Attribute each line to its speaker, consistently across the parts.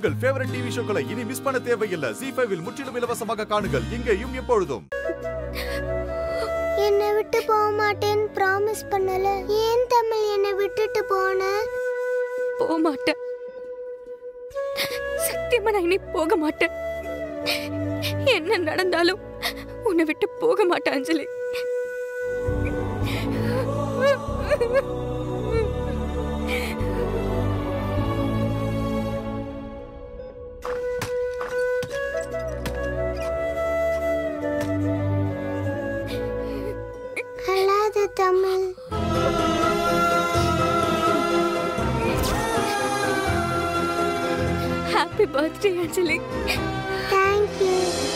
Speaker 1: உங்கள் favourite TV ஷோக்களை இனி miss பண்ண தேவையில்லை ஜி ஃபைவில் முற்றிலும் இலவசமாக காணுங்கள் இங்கேயும் எப்பொழுதும்
Speaker 2: என்னை விட்டு போக மாட்டேன்னு ப்ராமிஸ் பண்ணல ஏன் தமிழ் என்னை விட்டுட்டு போன
Speaker 3: போக மாட்டேன் சத்தியமா நான் இனி போக மாட்டேன் என்ன நடந்தாலும் உன்னை விட்டு போக மாட்டேன் அஞ்சலி
Speaker 2: அழாத Tamil
Speaker 3: happy birthday Anjali
Speaker 2: thank you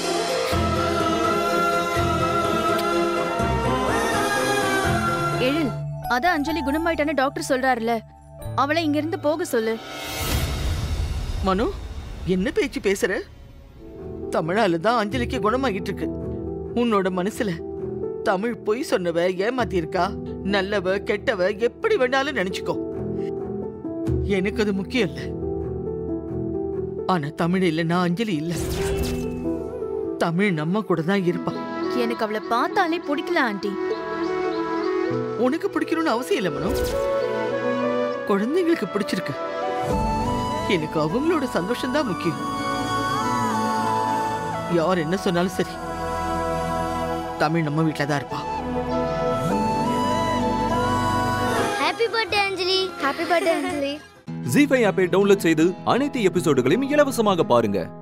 Speaker 4: Ezhil அதான் அஞ்சலி குணமாயிட்டான்னு டாக்டர் சொல்றாருல அவளை இங்க இருந்து போக சொல்லு
Speaker 5: மனு என்ன பேச்சு பேசுற தமிழால தான் அஞ்சலிக்கு குணமாகிட்டு இருக்கு உன்னோட மனசுல தமிழ் பொய் சொன்னவ ஏமாத்திருக்கா நல்லவ கெட்டவ எப்படி வேணாலும் நினைச்சுக்கோ எனக்கு அது முக்கியம் இல்ல ஆனா தமிழ் இல்லைன்னா அஞ்சலி இல்ல தமிழ் நம்ம கூட தான் இருப்பா
Speaker 4: எனக்கு அவளை பார்த்தாலே பிடிக்கல ஆண்டி
Speaker 5: உனக்கு பிடிக்கணும்னு அவசியம் இல்லை மனு குழந்தைங்களுக்கு பிடிச்சிருக்கு எனக்கு அவங்களோட சந்தோஷம் தான் முக்கியம் யார் என்ன சொன்னாலும் சரி தமிழ் நம்ம வீட்டில் தான் இருப்பா
Speaker 2: happy birthday Anjali happy birthday Anjali
Speaker 6: Zee five ஆப்பை டவுன்லோட் செய்து அனைத்து எபிசோடுகளையும் இலவசமாக பாருங்க